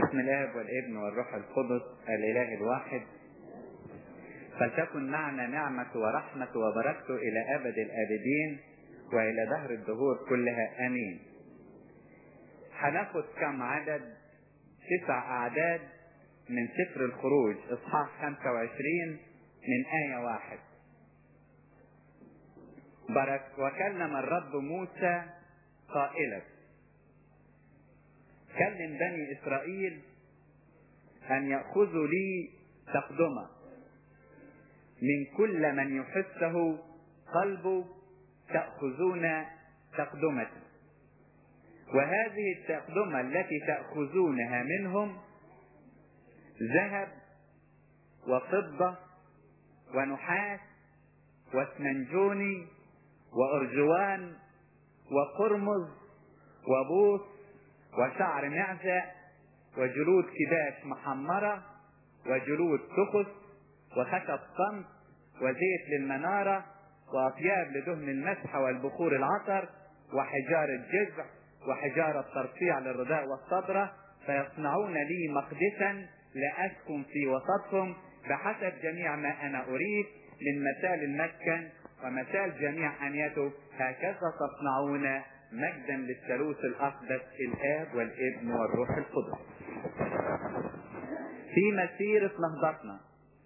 باسم الاب والابن والروح القدس الاله الواحد فلتكن معنا نعمة ورحمة وبركته إلى أبد الآبدين وإلى دهر الدهور كلها آمين. هناخد كم عدد؟ تسع أعداد من سفر الخروج إصحاح 25 من آية واحد. برك وكلم الرب موسى قائلا كلم بني إسرائيل أن يأخذوا لي تقدمة من كل من يحسه قلبه تأخذون تقدمتي وهذه التقدمة التي تأخذونها منهم ذهب وفضة ونحاس واسمنجوني وأرجوان وقرمز وبوص وشعر معزة وجلود كباش محمرة وجلود سخس وخشب صمت وزيت للمنارة وأطياب لدهن المسح والبخور العطر وحجارة جذع وحجارة ترفيع للرداء والصبرة فيصنعون لي مقدسا لأسكن في وسطهم بحسب جميع ما أنا أريد من مثال المسكن ومثال جميع أنيته هكذا تصنعون مجدا للثالوث الأقدس الآب والابن والروح القدس في مسيرة نهضتنا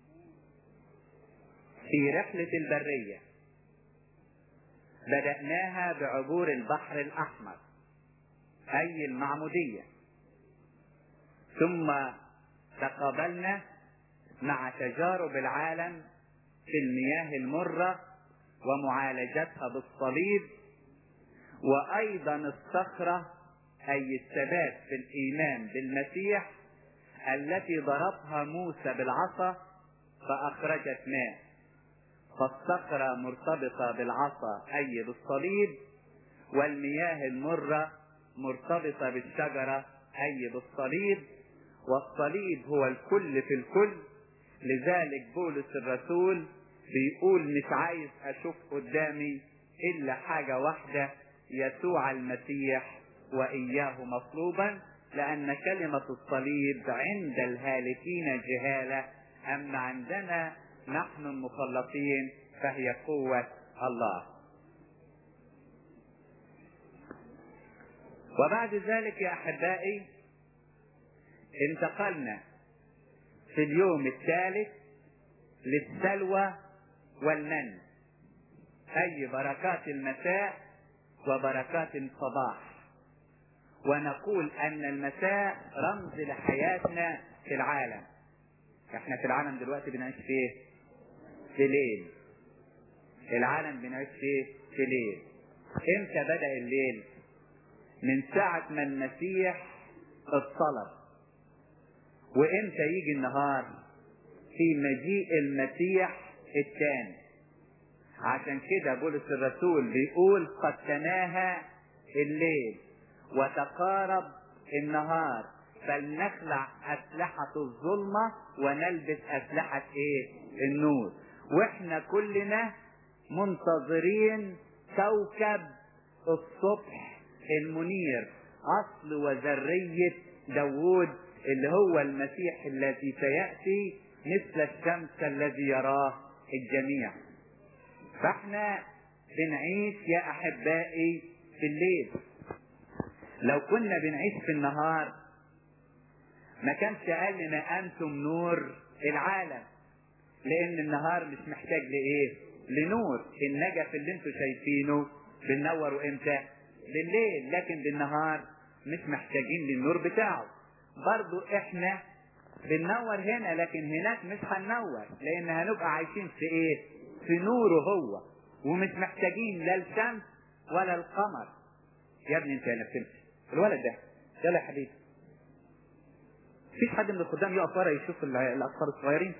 في رحلة البرية بدأناها بعبور البحر الأحمر أي المعمودية ثم تقابلنا مع تجارب العالم في المياه المرة ومعالجتها بالصليب وأيضا الصخرة أي الثبات في الإيمان بالمسيح التي ضربها موسى بالعصا فأخرجت ماء فالصخرة مرتبطة بالعصا أي بالصليب والمياه المرة مرتبطة بالشجرة أي بالصليب والصليب هو الكل في الكل لذلك بولس الرسول بيقول مش عايز أشوف قدامي إلا حاجة واحدة يسوع المسيح وإياه مطلوبا لأن كلمة الصليب عند الهالكين جهالة أما عندنا نحن المخلصين فهي قوة الله وبعد ذلك يا أحبائي انتقلنا في اليوم الثالث للسلوى والمن أي بركات المساء وبركات الصباح ونقول أن المساء رمز لحياتنا في العالم احنا في العالم دلوقتي بنعيش في ايه؟ في ليل العالم بنعيش في ايه؟ في ليل امتى بدأ الليل؟ من ساعة ما المسيح اتصلب وامتى يجي النهار؟ في مجيء المسيح الثاني عشان كده بولس الرسول بيقول قد تناهى الليل وتقارب النهار فلنخلع أسلحة الظلمة ونلبس أسلحة إيه؟ النور وإحنا كلنا منتظرين كوكب الصبح المنير أصل وذرية داوود اللي هو المسيح الذي سيأتي مثل الشمس الذي يراه الجميع فاحنا بنعيش يا احبائي في الليل لو كنا بنعيش في النهار ما كانش قال لنا انتم نور العالم لان النهار مش محتاج لايه لنور النجف اللي انتم شايفينه بننوره امتى بالليل لكن بالنهار مش محتاجين للنور بتاعه برضو احنا بننور هنا لكن هناك مش هننور لان هنبقى عايشين في ايه في نوره هو ومش محتاجين لا الشمس ولا القمر يا ابني انت انا بتمشي الولد ده يلا يا حبيبي مفيش حد من الخدام يقف ورا يشوف الاطفال الصغيرين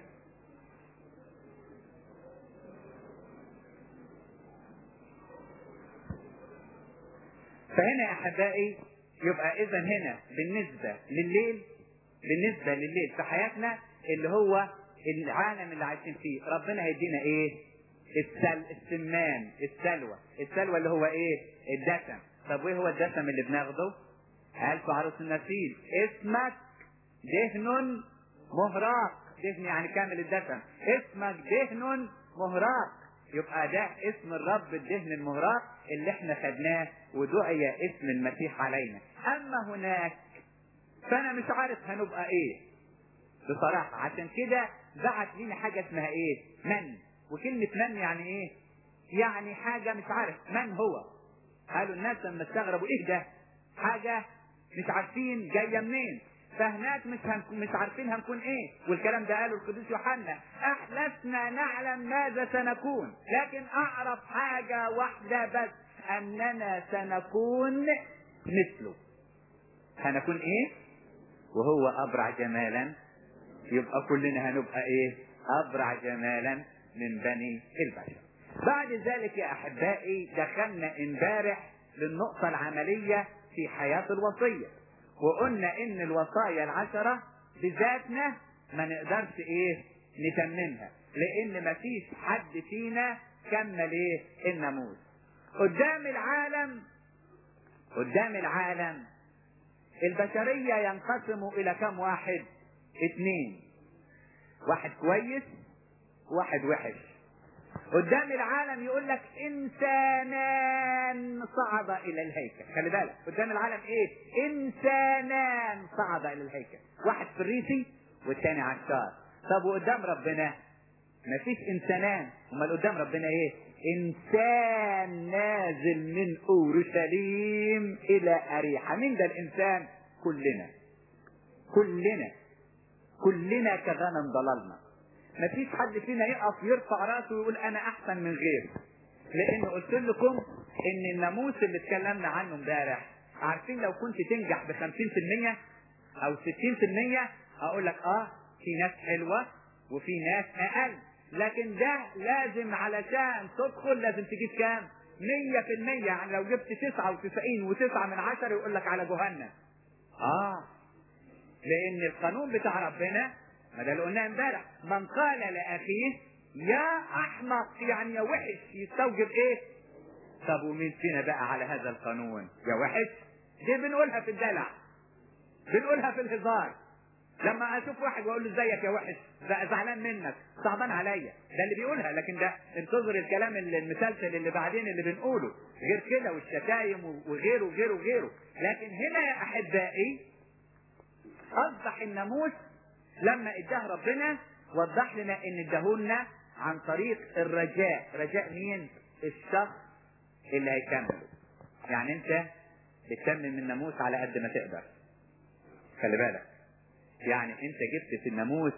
فهنا يا احبائي يبقى اذا هنا بالنسبه لليل بالنسبه لليل في حياتنا اللي هو العالم اللي عايشين فيه ربنا هيدينا ايه السل السمان السلوى السلوى اللي هو ايه الدسم طب وايه هو الدسم اللي بناخده قال في عروس النسيل اسمك دهن مهراق دهن يعني كامل الدسم اسمك دهن مهراق يبقى ده اسم الرب الدهن المهراق اللي احنا خدناه ودعي اسم المسيح علينا اما هناك فانا مش عارف هنبقى ايه بصراحة عشان كده بعت لينا حاجة اسمها ايه من وكلمة من يعني ايه يعني حاجة مش عارف من هو قالوا الناس لما استغربوا ايه ده حاجة مش عارفين جاية منين فهناك مش هنكون مش عارفين هنكون ايه والكلام ده قاله القديس يوحنا احلسنا نعلم ماذا سنكون لكن اعرف حاجة واحدة بس اننا سنكون مثله هنكون ايه وهو ابرع جمالا يبقى كلنا هنبقى ايه ابرع جمالا من بني البشر بعد ذلك يا احبائي دخلنا امبارح للنقطة العملية في حياة الوصية وقلنا ان الوصايا العشرة بذاتنا ما نقدرش ايه نتممها لان مفيش حد فينا كمل ايه الناموس قدام العالم قدام العالم البشرية ينقسم الى كم واحد اتنين واحد كويس واحد وحش قدام العالم يقول لك انسانان صعد الى الهيكل خلي بالك قدام العالم ايه انسانان صعد الى الهيكل واحد فريسي والتاني عشار طب وقدام ربنا مفيش انسانان امال قدام ربنا ايه انسان نازل من اورشليم الى اريحة مين ده الانسان كلنا كلنا كلنا كغنم ضللنا مفيش حد فينا يقف يرفع راسه ويقول انا احسن من غيره لان قلت لكم ان الناموس اللي اتكلمنا عنه امبارح عارفين لو كنت تنجح ب 50% او 60% اقول لك اه في ناس حلوه وفي ناس اقل لكن ده لازم علشان تدخل لازم تجيب كام 100% يعني لو جبت 99 و9 من عشرة يقول لك على جهنم اه لان القانون بتاع ربنا ما ده اللي قلناه امبارح من قال لاخيه يا احمق يعني يا وحش يستوجب ايه طب ومين فينا بقى على هذا القانون يا وحش دي بنقولها في الدلع بنقولها في الهزار لما اشوف واحد واقول له ازيك يا وحش زعلان منك صعبان عليا ده اللي بيقولها لكن ده انتظر الكلام المسلسل اللي بعدين اللي بنقوله غير كده والشتايم وغيره وغيره وغيره لكن هنا يا احبائي اصبح الناموس لما اداه ربنا وضح لنا ان اداهولنا عن طريق الرجاء رجاء مين الشخص اللي هيكمله يعني انت بتكمل من الناموس على قد ما تقدر خلي بالك يعني انت جبت في الناموس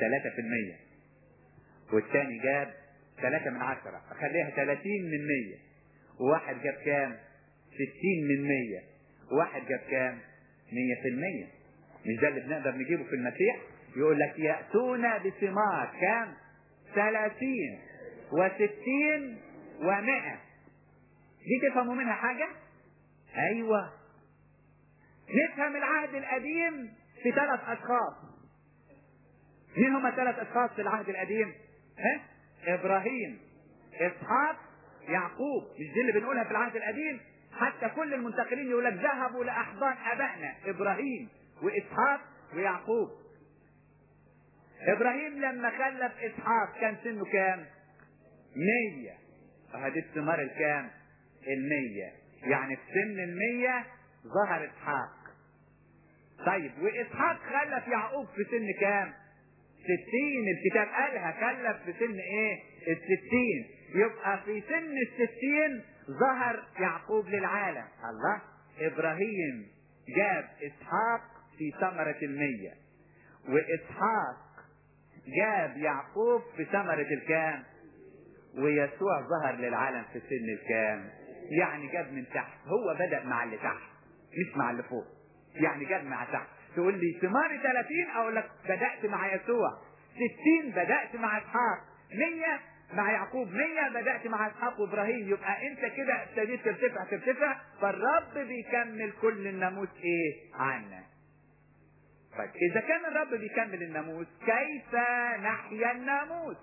3% والتاني جاب 3 من عشرة اخليها 30 من 100 وواحد جاب كام 60 من 100 وواحد جاب كام 100% مش ده اللي بنقدر نجيبه في المسيح يقول لك يأتون بثمار كام ثلاثين وستين ومائة دي تفهموا منها حاجة ايوه نفهم العهد القديم في ثلاث اشخاص مين هما ثلاث اشخاص في العهد القديم ها ابراهيم اسحاق يعقوب مش دي اللي بنقولها في العهد القديم حتى كل المنتقلين يقول لك ذهبوا لاحضان ابائنا ابراهيم واسحاق ويعقوب ابراهيم لما خلف اسحاق كان سنه كام مية فهدي الثمار الكام المية يعني في سن المية ظهر اسحاق طيب واسحاق خلف يعقوب في سن كام ستين الكتاب قالها خلف في سن ايه الستين يبقى في سن الستين ظهر يعقوب للعالم الله ابراهيم جاب اسحاق في ثمرة المية واسحاق جاب يعقوب في ثمرة الكام ويسوع ظهر للعالم في سن الكام يعني جاب من تحت هو بدأ مع اللي تحت مش مع اللي فوق يعني جاب مع تحت تقول لي ثمار 30 اقول لك بدأت مع يسوع 60 بدأت مع اسحاق 100 مع يعقوب 100 بدأت مع اسحاق وابراهيم يبقى انت كده ابتديت ترتفع ترتفع فالرب بيكمل كل الناموس ايه عنا طيب اذا كان الرب بيكمل الناموس كيف نحيا الناموس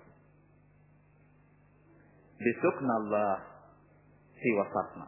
بسكن الله في وسطنا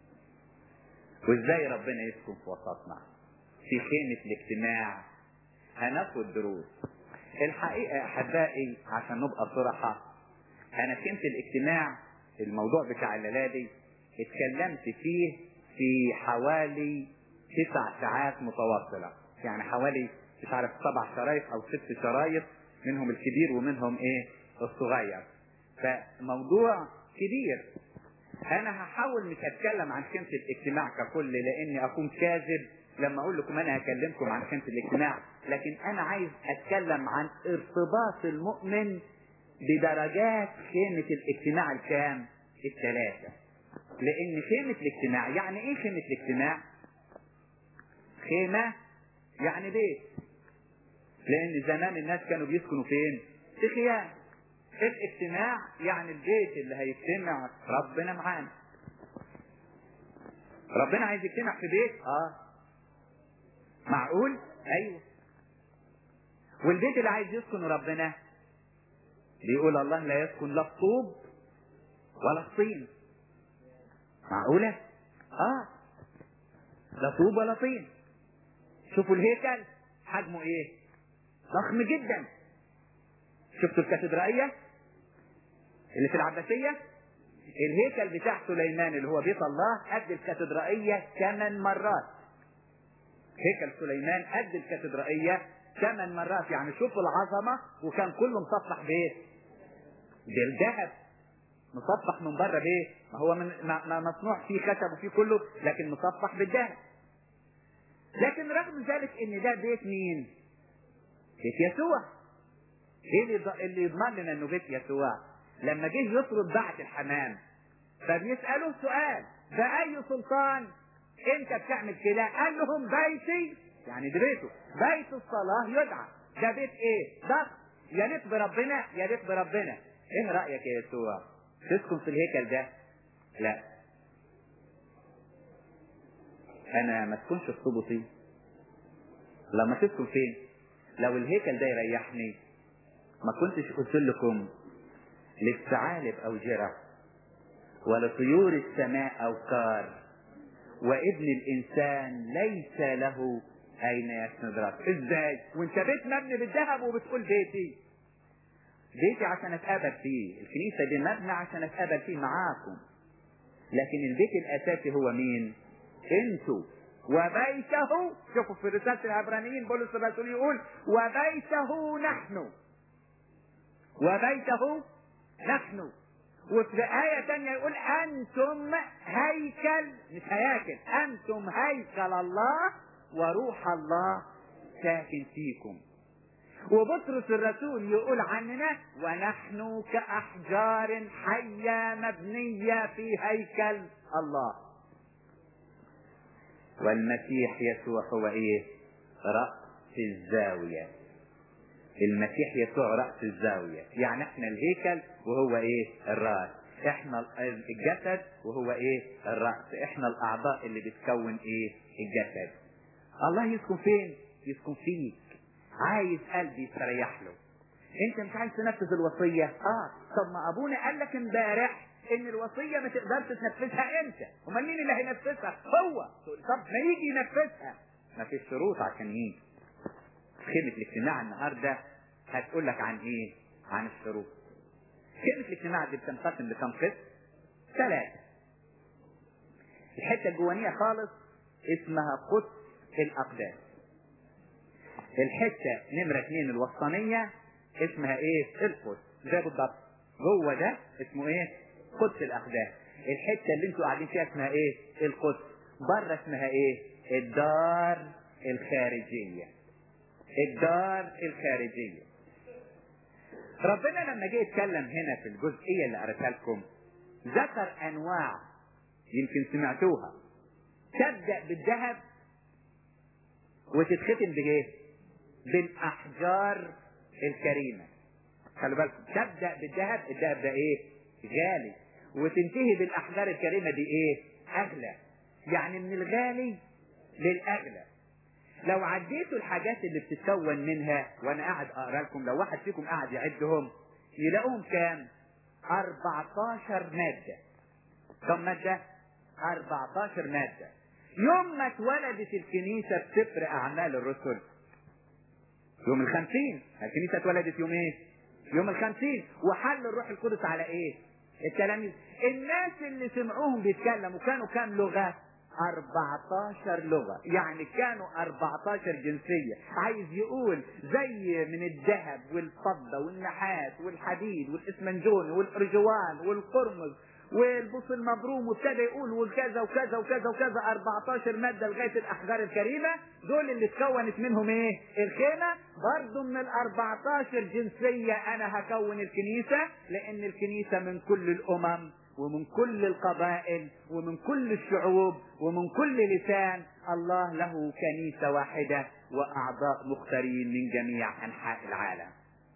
وازاي ربنا يسكن في وسطنا في خيمة الاجتماع هناخد دروس الحقيقة أحبائي عشان نبقى صراحة أنا فهمت الاجتماع الموضوع بتاع الليلة دي اتكلمت فيه في حوالي تسع ساعات متواصلة يعني حوالي مش عارف سبع شرايط أو ست شرايط منهم الكبير ومنهم إيه الصغير فموضوع كبير أنا هحاول مش أتكلم عن قيمة الاجتماع ككل لأني أكون كاذب لما اقول لكم انا هكلمكم عن قيمه الاجتماع لكن انا عايز اتكلم عن ارتباط المؤمن بدرجات قيمه الاجتماع الكام الثلاثه لان خيمه الاجتماع يعني ايه خيمه الاجتماع خيمه يعني بيت لان زمان الناس كانوا بيسكنوا فين في خيام الاجتماع يعني البيت اللي هيجتمع ربنا معانا ربنا عايز يجتمع في بيت اه معقول ايوه والبيت اللي عايز يسكن ربنا بيقول الله لا يسكن لا الطوب ولا الطين معقولة اه لا طوب ولا طين شوفوا الهيكل حجمه ايه ضخم جدا شفتوا الكاتدرائية اللي في العباسية الهيكل بتاع سليمان اللي هو بيت الله قد الكاتدرائية ثمان مرات هيكل سليمان قد الكاتدرائية ثمان مرات يعني شوفوا العظمة وكان كله مصفح بايه؟ بالذهب مصفح من بره بايه؟ ما هو من ما مصنوع فيه خشب وفيه كله لكن مصفح بالذهب. لكن رغم ذلك ان ده بيت مين؟ بيت يسوع. ايه اللي اللي يضمن لنا انه بيت يسوع؟ لما جه يطرد بعت الحمام فبيسألوه سؤال بأي سلطان انت بتعمل كده قال لهم بيتي يعني ده بيته بيت الصلاة يدعى ده بيت ايه ضخم يا ليت بربنا يا ليت بربنا ايه رأيك يا يسوع تسكن في الهيكل ده لا انا ما تكونش في صبطي لما تسكن فين لو الهيكل ده يريحني ما كنتش قلت لكم للثعالب اوجرة ولطيور السماء اوكار وابن الانسان ليس له اين يسند راسه ازاي وانت بيت مبني بالذهب وبتقول بيتي بيتي عشان اتقابل فيه الكنيسه دي مبنى عشان اتقابل فيه معاكم لكن البيت الاساسي هو مين انتوا وبيته شوفوا في رساله العبرانيين بولس الرسول يقول وبيته نحن وبيته نحن وفي آية تانية يقول أنتم هيكل مش هياكل أنتم هيكل الله وروح الله ساكن فيكم وبطرس الرسول يقول عننا ونحن كأحجار حية مبنية في هيكل الله والمسيح يسوع هو ايه رأس الزاوية المسيح يسوع رأس الزاوية يعني احنا الهيكل وهو ايه الرأس احنا الجسد وهو ايه الرأس احنا الاعضاء اللي بتكون ايه الجسد الله يسكن فين يسكن فيك عايز قلبي يستريح له انت مش عايز تنفذ الوصية اه طب ما ابونا قال لك امبارح ان الوصية ما تقدرش تنفذها انت امال مين اللي هينفذها هو طب ما يجي ينفذها ما فيش شروط عشان يجي خيمة الاجتماع النهاردة هتقول لك عن ايه عن الشروط خيمة الاجتماع دي بتنقسم لكم قسم ثلاثة الحتة الجوانية خالص اسمها قدس الأقداس الحتة نمرة اثنين الوسطانية اسمها ايه القدس زي بالضبط جوه ده اسمه ايه قدس الأقداس الحتة اللي انتوا قاعدين فيها اسمها ايه القدس بره اسمها ايه الدار الخارجية الدار الخارجية ربنا لما جه يتكلم هنا في الجزئية اللي قريتها لكم ذكر أنواع يمكن سمعتوها تبدأ بالذهب وتتختم بإيه؟ بالأحجار الكريمة خلوا بالكم تبدأ بالذهب الذهب ده إيه؟ غالي وتنتهي بالأحجار الكريمة دي إيه؟ أغلى يعني من الغالي للأغلى لو عديتوا الحاجات اللي بتتكون منها وانا قاعد اقرا لكم لو واحد فيكم قاعد يعدهم يلاقوهم كام 14 مادة كم مادة 14 مادة يوم ما اتولدت الكنيسة بسفر اعمال الرسل يوم الخمسين الكنيسة اتولدت يوم ايه يوم الخمسين وحل الروح القدس على ايه التلاميذ الناس اللي سمعوهم بيتكلموا كانوا كام لغة 14 لغة يعني كانوا 14 جنسية عايز يقول زي من الذهب والفضة والنحاس والحديد والاسمنجوني والارجوان والقرمز والبص المبروم وابتدى يقول وكذا وكذا وكذا وكذا 14 مادة لغاية الأحجار الكريمة دول اللي اتكونت منهم ايه الخيمة برضو من ال 14 جنسية أنا هكون الكنيسة لأن الكنيسة من كل الأمم ومن كل القبائل ومن كل الشعوب ومن كل لسان الله له كنيسة واحدة وأعضاء مختارين من جميع أنحاء العالم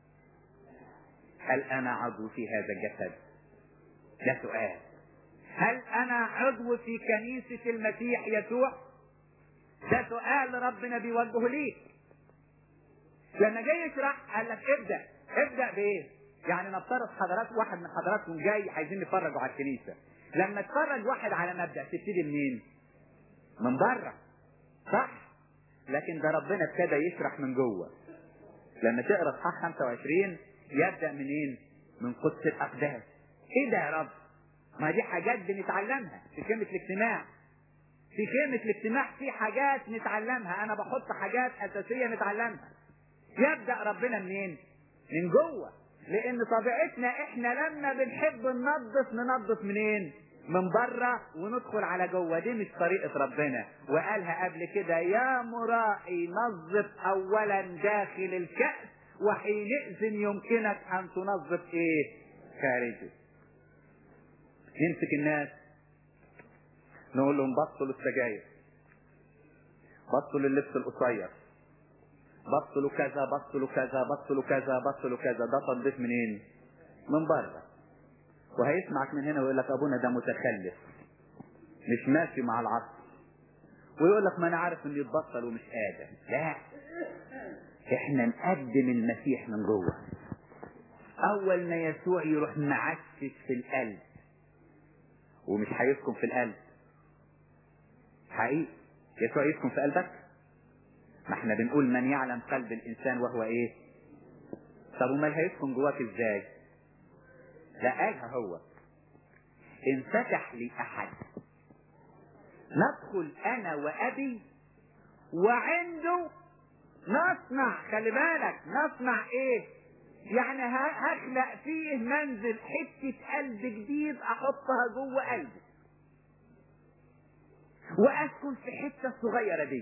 هل أنا عضو في هذا الجسد ده سؤال هل أنا عضو في كنيسة المسيح يسوع ده سؤال ربنا بيوجهه ليك لما جاي يشرح قال لك ابدأ ابدأ بإيه يعني نفترض حضرات واحد من حضراتكم جاي عايزين نتفرجوا على الكنيسة لما تفرج واحد على مبدأ تبتدي منين من بره صح لكن ده ربنا ابتدى يشرح من جوه لما تقرا اصحاح 25 يبدا منين من قدس الاقداس ايه ده يا رب ما دي حاجات بنتعلمها في خيمة الاجتماع في خيمة الاجتماع في حاجات نتعلمها انا بحط حاجات اساسية نتعلمها يبدأ ربنا منين من جوه لان طبيعتنا احنا لما بنحب ننظف ننظف منين من بره وندخل على جوه دي مش طريقة ربنا وقالها قبل كده يا مرائي نظف اولا داخل الكأس وحينئذ يمكنك ان تنظف ايه خارجه نمسك الناس نقول لهم بطلوا السجاير بطلوا اللبس القصير بطلوا كذا بطلوا كذا بطلوا كذا بطلوا كذا ده تنظيف منين من بره وهيسمعك من هنا ويقول لك ابونا ده متخلف مش ماشي مع العصر ويقول لك ما انا عارف انه يتبطل ومش قادر لا احنا نقدم المسيح من جوه اول ما يسوع يروح معشش في القلب ومش هيسكن في القلب حقيقي يسوع يسكن في قلبك ما احنا بنقول من يعلم قلب الانسان وهو ايه طب امال هيسكن جواك ازاي لا قالها هو ان فتح لي احد ندخل انا وابي وعنده نصنع خلي بالك نصنع ايه يعني هخلق فيه منزل حتة قلب جديد احطها جوه قلبي واسكن في حتة الصغيرة دي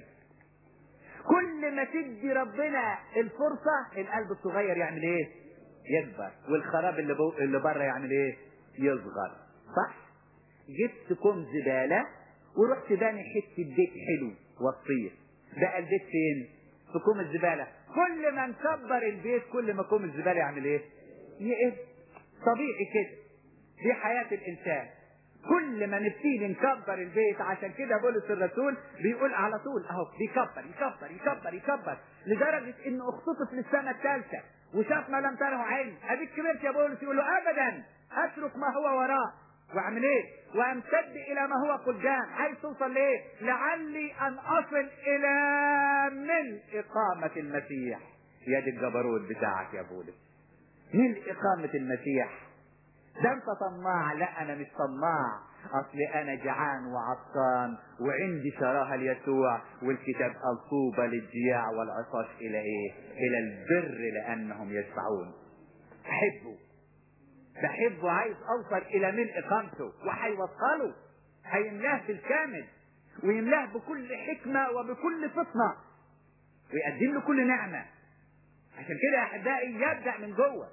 كل ما تدي ربنا الفرصة القلب الصغير يعمل ايه يكبر والخراب اللي, بو... اللي بره يعمل ايه يصغر صح جبت كوم زبالة ورحت باني حتة بيت حلو وصير بقى البيت فين في كوم الزبالة كل ما نكبر البيت كل ما كوم الزبالة يعمل ايه يقل طبيعي كده دي حياة الانسان كل ما نبتدي نكبر البيت عشان كده بولس الرسول بيقول على طول اهو بيكبر يكبر يكبر يكبر لدرجة انه اختطف للسنة الثالثة وشاف ما لم تره عين اديك كبرت يا بولس يقول له ابدا اترك ما هو وراء واعمل ايه وامتد الى ما هو قدام عايز توصل لايه لعلي ان اصل الى ملء اقامة المسيح يا دي الجبروت بتاعك يا بولس ملء اقامة المسيح ده انت طماع لا انا مش طماع اصل انا جعان وعطشان وعندي شراهه ليسوع والكتاب قال طوبى للجياع والعطش الى ايه الى البر لانهم يشفعون احبه بحبه عايز اوصل الى ملء اقامته وهيوصله هيملاه بالكامل ويملاه بكل حكمه وبكل فطنه ويقدم له كل نعمه عشان كده يا احبائي يبدا من جوه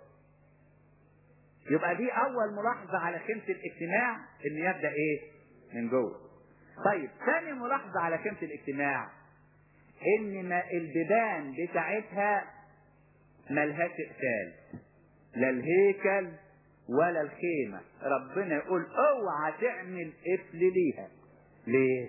يبقى دي اول ملاحظة على خيمة الاجتماع ان يبدأ ايه من جوه طيب ثاني ملاحظة على خيمة الاجتماع ان ما البيبان بتاعتها ملهاش اقفال لا الهيكل ولا الخيمة ربنا يقول اوعى تعمل قفل ليها ليه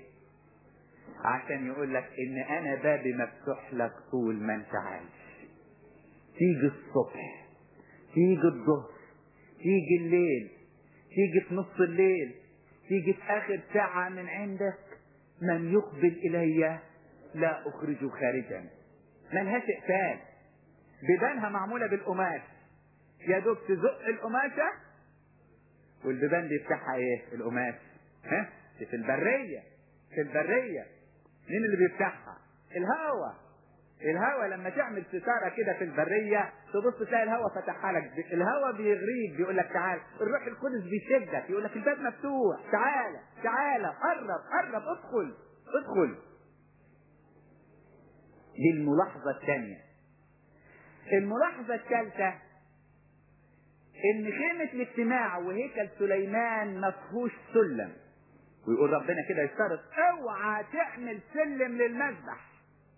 عشان يقول لك ان انا بابي مفتوح لك طول ما انت عايش تيجي الصبح تيجي الظهر تيجي الليل تيجي في نص الليل تيجي في اخر ساعة من عندك من يقبل الي لا اخرجه خارجا ملهاش اقفال بيبانها معمولة بالقماش يا دوب تزق القماشة والبيبان دي بتاعها ايه القماش ها دي في البرية في البرية مين اللي بيفتحها الهوا الهوا لما تعمل ستارة كده في البرية تبص تلاقي الهوا فتحها لك الهوا بيغريك بيقول لك تعال الروح القدس بيشدك يقول لك الباب مفتوح تعالى تعالى قرب قرب ادخل ادخل دي الملاحظة الثانية الملاحظة الثالثة ان خيمة الاجتماع وهيكل سليمان ما فيهوش سلم ويقول ربنا كده يشترط اوعى تعمل سلم للمذبح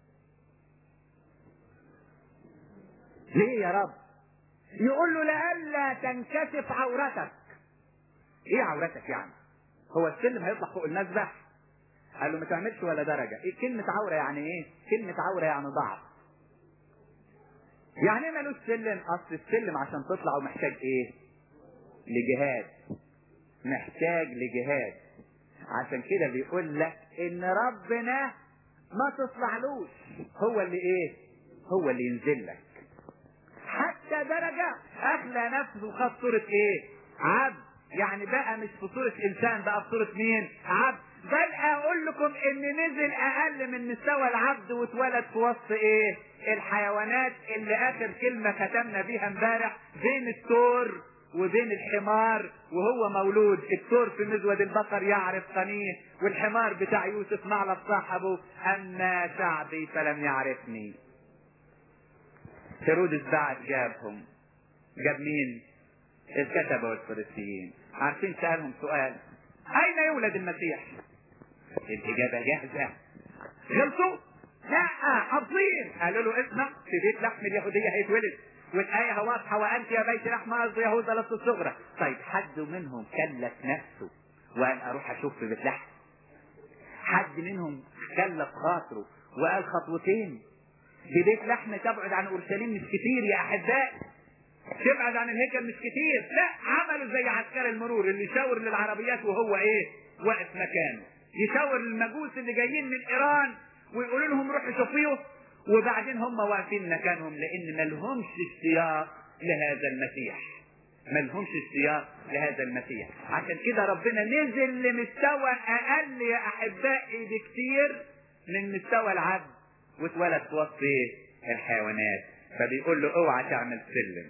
ليه يا رب يقول له لئلا تنكشف عورتك ايه عورتك يعني هو السلم هيطلع فوق المذبح قال له ما تعملش ولا درجة إيه كلمة عورة يعني ايه كلمة عورة يعني ضعف يعني ايه ملوش سلم اصل السلم عشان تطلع محتاج ايه لجهاد محتاج لجهاد عشان كده بيقول لك ان ربنا ما تطلعلوش هو اللي ايه هو اللي ينزل لك حتى درجة اخلى نفسه خد صورة ايه عبد يعني بقى مش في صورة انسان بقى في صورة مين عبد بل اقول لكم ان نزل اقل من مستوى العبد واتولد في وسط ايه الحيوانات اللي اخر كلمة ختمنا بيها امبارح بين الثور وبين الحمار وهو مولود الثور في مزود البقر يعرف قنيه والحمار بتاع يوسف معلب صاحبه اما شعبي فلم يعرفني هيرودس بعد جابهم جاب مين الكتبة والفريسيين عارفين سألهم سؤال أين يولد المسيح؟ الإجابة جاهزة غلطوا؟ لا حافظين قالوا له اسمع في بيت لحم اليهودية هيتولد والآية واضحة وأنت يا بيت لحم أرض يهوذا لست الصغرى طيب حد منهم كلف نفسه وقال أروح أشوف في بيت لحم حد منهم كلف خاطره وقال خطوتين في بيت لحم تبعد عن اورشليم مش كتير يا احبائي تبعد عن الهيكل مش كتير لا عملوا زي عسكر المرور اللي يشاور للعربيات وهو ايه واقف مكانه يشاور للمجوس اللي جايين من ايران ويقولوا لهم روحوا شوفوه وبعدين هم واقفين مكانهم لان ملهمش اشتياق لهذا المسيح ملهمش اشتياق لهذا المسيح عشان كده ربنا نزل لمستوى اقل يا احبائي بكتير من مستوى العبد واتولد في وسط الحيوانات فبيقول له اوعى تعمل سلم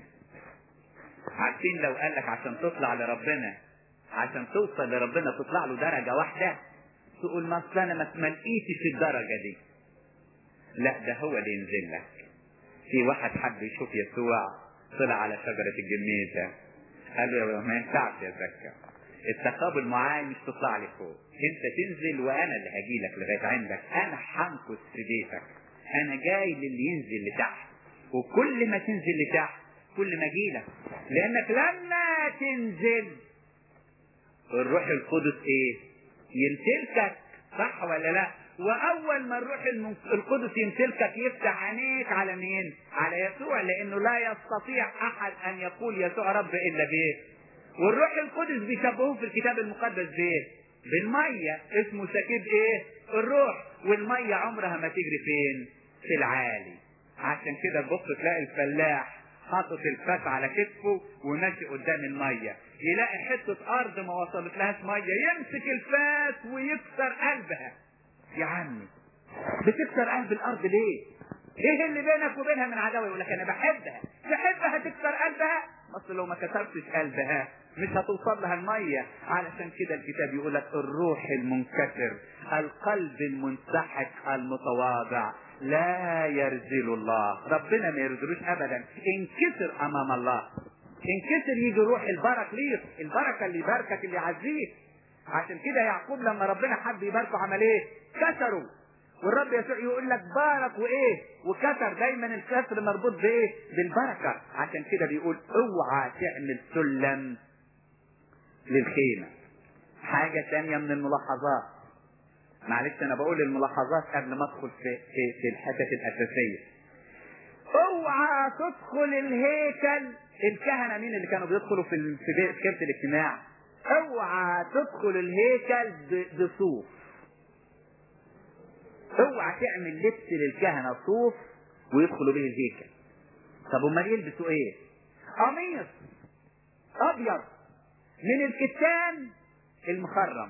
عارفين لو قال لك عشان تطلع لربنا عشان توصل لربنا تطلع له درجة واحدة تقول ما اصل انا ما لقيتش الدرجة دي لا ده هو اللي ينزل لك في واحد حب يشوف يسوع طلع على شجرة الجميزة قال له ما ينفعش يا زكا التقابل معاي مش تطلع لي فوق انت تنزل وانا اللي هجي لك لغايه عندك انا حنكس في بيتك انا جاي للي ينزل لتحت وكل ما تنزل لتحت كل ما اجي لك لانك لما تنزل الروح القدس ايه يمتلكك صح ولا لا واول ما الروح القدس يمتلكك يفتح عينيك على مين على يسوع لانه لا يستطيع احد ان يقول يسوع رب الا بايه والروح القدس بيشبهوه في الكتاب المقدس بايه بالميه اسمه سكيب ايه الروح والميه عمرها ما تجري فين في العالي عشان كده تبص تلاقي الفلاح حاطط الفاس على كتفه وماشي قدام الميه يلاقي حته ارض ما وصلت لهاش ميه يمسك الفاس ويكسر قلبها يا عمي بتكسر قلب الارض ليه ايه اللي بينك وبينها من عداوه يقول لك انا بحبها تحبها تكسر قلبها اصل لو ما كسرتش قلبها مش هتوصل لها الميه علشان كده الكتاب يقول لك الروح المنكسر القلب المنسحق المتواضع لا يرزل الله ربنا ما يرزلوش ابدا انكسر امام الله انكسر يجي روح البركليط البركه اللي يباركك اللي يعزيك عشان كده يعقوب لما ربنا حب يباركه عمل ايه كسروا والرب يسوع يقول لك بارك وايه وكسر دايما الكسر مربوط بايه بالبركه عشان كده بيقول اوعى تعمل سلم للخيمه حاجه ثانيه من الملاحظات معلش انا بقول الملاحظات قبل ما ادخل في في, في الحتت الاساسيه اوعى تدخل الهيكل الكهنه مين اللي كانوا بيدخلوا في في خيمه الاجتماع اوعى تدخل الهيكل بصوف اوعى تعمل لبس للكهنه صوف ويدخلوا به الهيكل طب امال يلبسوا ايه قميص ابيض من الكتان المخرم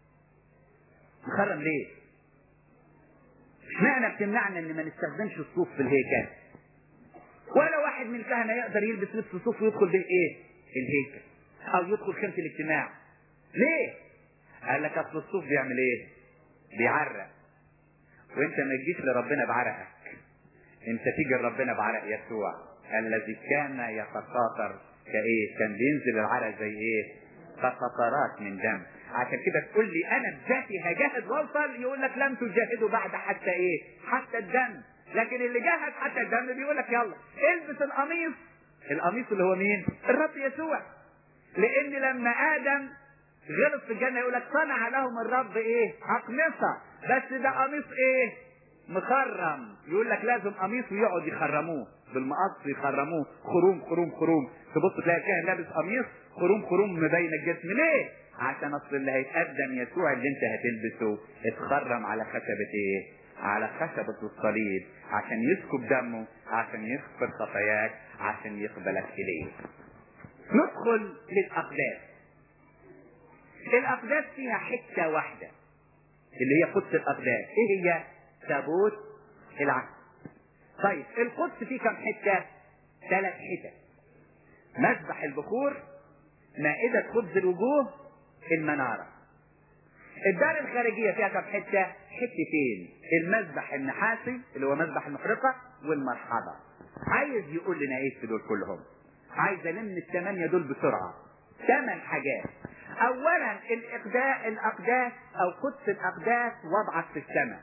مخرم ليه اشمعنى بتمنعنا ان ما نستخدمش الصوف في الهيكل ولا واحد من الكهنه يقدر يلبس لبس صوف ويدخل به ايه الهيكل او يدخل خيمه الاجتماع ليه قال لك اصل الصوف بيعمل ايه بيعرق وانت ما تجيش لربنا بعرقك انت تيجي لربنا بعرق يسوع الذي كان يتقاطر كايه كان بينزل العرق زي ايه كقطرات من دم عشان كده تقول لي انا بذاتي هجاهد واوصل يقول لك لم تجاهدوا بعد حتى ايه حتى الدم لكن اللي جاهد حتى الدم بيقول لك يلا البس القميص القميص اللي هو مين الرب يسوع لان لما ادم غلط في الجنه يقول لك صنع لهم الرب ايه اقمصه بس ده قميص ايه مخرم يقول لك لازم قميص ويقعد يخرموه بالمقص يخرموه خروم خروم خروم تبص تلاقي كاهن لابس قميص خروم خروم مبين الجسم ليه عشان اصل اللي هيتقدم يسوع اللي انت هتلبسه اتخرم على خشبة ايه على خشبة الصليب عشان يسكب دمه عشان يغفر خطاياك عشان يقبلك اليه ندخل للاقداس الاقداس فيها حتة واحدة اللي هي قدس الاقداس ايه هي تابوت العهد طيب القدس فيه كم حتة ثلاث حتت مذبح البخور مائدة خبز الوجوه المنارة الدار الخارجية فيها كم حتة حتتين المذبح النحاسي اللي هو مذبح المحرقة والمرحبة عايز يقول لنا ايه في دول كلهم عايز الم الثمانية دول بسرعة ثمان حاجات اولا الاقداس الاقداس او قدس الاقداس وضعت في السماء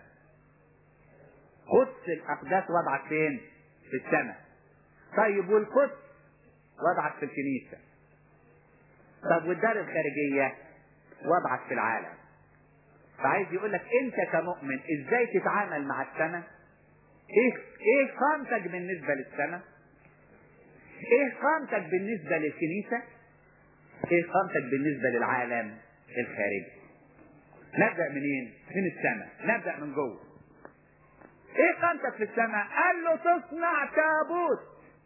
قدس الاقداس وضعت فين في السماء طيب والقدس وضعت في الكنيسة طب والدار الخارجية وضعت في العالم فعايز يقول لك انت كمؤمن ازاي تتعامل مع السماء ايه ايه قامتك بالنسبة للسماء ايه قامتك بالنسبة للكنيسة ايه قامتك بالنسبة للعالم الخارجي نبدأ منين من السماء نبدأ من جوه ايه قامتك في السماء قال له تصنع تابوت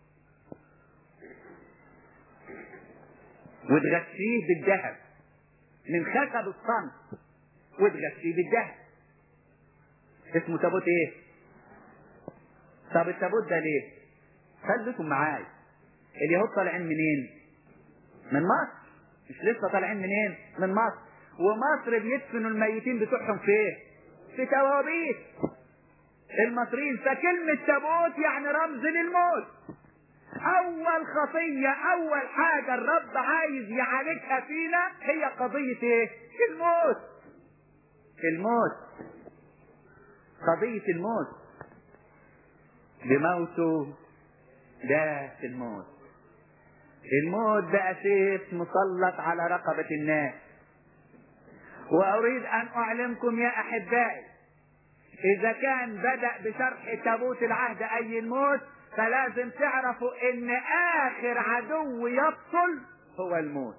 وتغشيه بالذهب من خشب الصمت وتغشيه بالذهب اسمه تابوت ايه طب التابوت ده ليه خليكم معايا اليهود طالعين منين من مصر مش لسه طالعين منين من مصر ومصر بيدفنوا الميتين بتوعهم في ايه في توابيت المصريين فكلمة تابوت يعني رمز للموت اول خطية اول حاجة الرب عايز يعالجها فينا هي قضية ايه الموت الموت قضية الموت بموته ده في الموت الموت ده سيف مسلط على رقبة الناس واريد ان اعلمكم يا احبائي اذا كان بدأ بشرح تابوت العهد اي الموت فلازم تعرفوا ان اخر عدو يبطل هو الموت